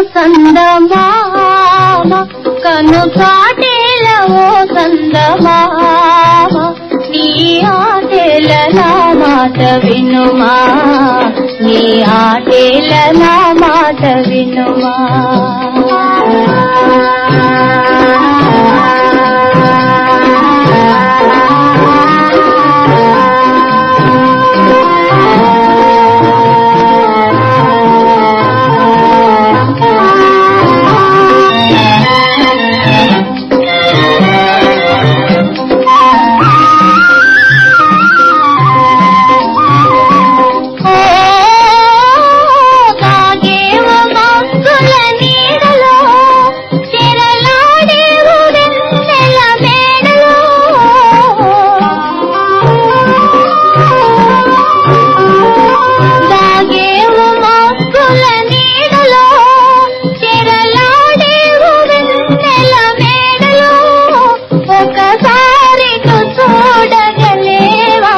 సందమామ కను చాటేల ఓ సందమామ నీ ఆటేల నా మాట వినుమా నీ ఆటేల నా మాట వినుమా ఓ తాగేవు మబ్బుల నీడలో చెరలాడేవు వెన్నెల మేడలో తాగేవు మబ్బుల నీడలో చెరలాడేవు వెన్నెల మేడలో ఒకసారి చూడగలేవా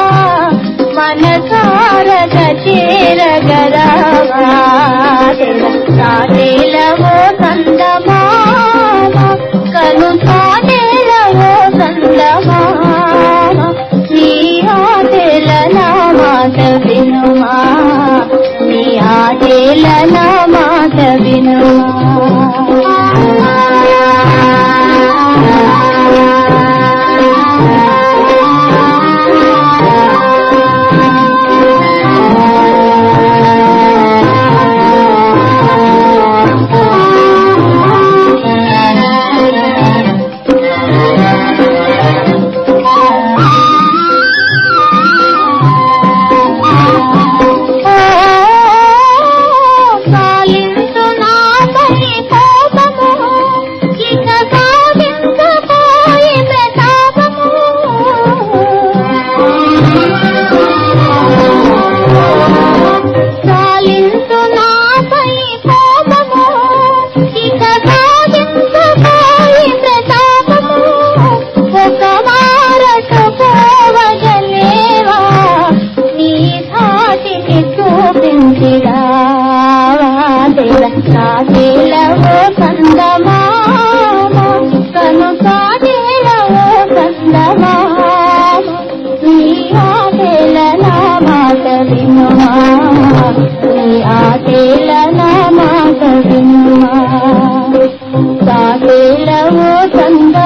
మనసారగ చేరగరావా సాటేలవో సందమామ కను సాటేలవో సందమామ నీ ఆటేల నా మాట వినుమా నీ ఆటేల నా మాట సాలించు నాపై కోపము ఇక సాగించుకోయి ప్రతాపము సాలించు నాపై కోపము ఇక సాగించుకోయి ప్రతాపము ఒక మారకు పోవగలేవా నీ ధాటిని చూపించిరావాదేలవో కందమామ కను కాదేలవో కందమామ నీ ఆటేల నా మాట వినుమా నీ ఆటేల నా మాట వినుమా సాటేలవో కంద